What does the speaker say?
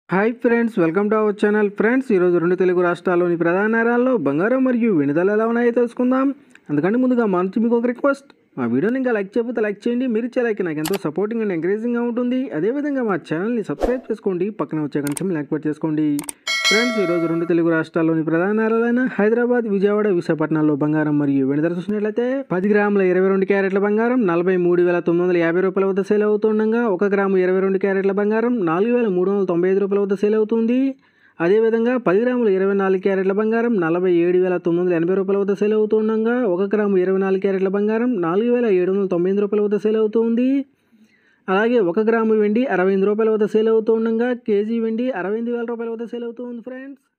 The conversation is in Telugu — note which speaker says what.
Speaker 1: hi friends welcome to our channel friends ఈరోజు రెండు తెలుగు రాష్ట్రాల్లోని ప్రధాన నగరాల్లో బంగారం మరియు వెనుదల ఎలా ఉన్నాయో తెలుసుకుందాం అందుకంటే ముందుగా మా నుంచి మీకు ఒక రిక్వెస్ట్ మా వీడియోని ఇంకా లైక్ చేయకపోతే లైక్ చేయండి మీరు ఇచ్చే లైక్ నాకు ఎంతో సపోర్టింగ్ అండ్ ఎంకరేజింగ్గా ఉంటుంది అదేవిధంగా మా ఛానల్ని సబ్స్క్రైబ్ చేసుకోండి పక్కన వచ్చే కొంచెం యాక్టివేట్ చేసుకోండి ఫ్రెండ్స్ ఈరోజు రెండు తెలుగు రాష్ట్రాల్లోని ప్రధాన నగరాలైన హైదరాబాద్ విజయవాడ విశాఖపట్నంలో బంగారం మరియు వెనుదల చూసినట్లయితే పది గ్రాముల ఇరవై రెండు క్యారెట్ల బంగారం నలభై మూడు వేల తొమ్మిది వందల యాభై రూపాయల వద్ద సేల్ అవుతుండగా ఒక గ్రాము ఇరవై రెండు క్యారెట్ల బంగారం నాలుగు వేల మూడు వందల తొంభై ఐదు రూపాయల వద్ద సేల్ అవుతుంది అదేవిధంగా పది గ్రాముల ఇరవై నాలుగు క్యారెట్ల బంగారం నలభై ఏడు వేల తొమ్మిది వందల ఎనభై రూపాయల వద్ద సేల్ అవుతుండగా ఒక గ్రాము ఇరవై నాలుగు క్యారెట్ల బంగారం నాలుగు వేల ఏడు వందల తొంభై ఎనిమిది రూపాయల వద్ద సేల్ అవుతుంది అలాగే ఒక గ్రాము వెండి అరవై ఎనిమిది రూపాయల వద్ద సేల్ అవుతూ ఉండగా కేజీ వెండి అరవై ఎనిమిది వేల రూపాయల వద్ద సేల్ అవుతుంది ఫ్రెండ్స్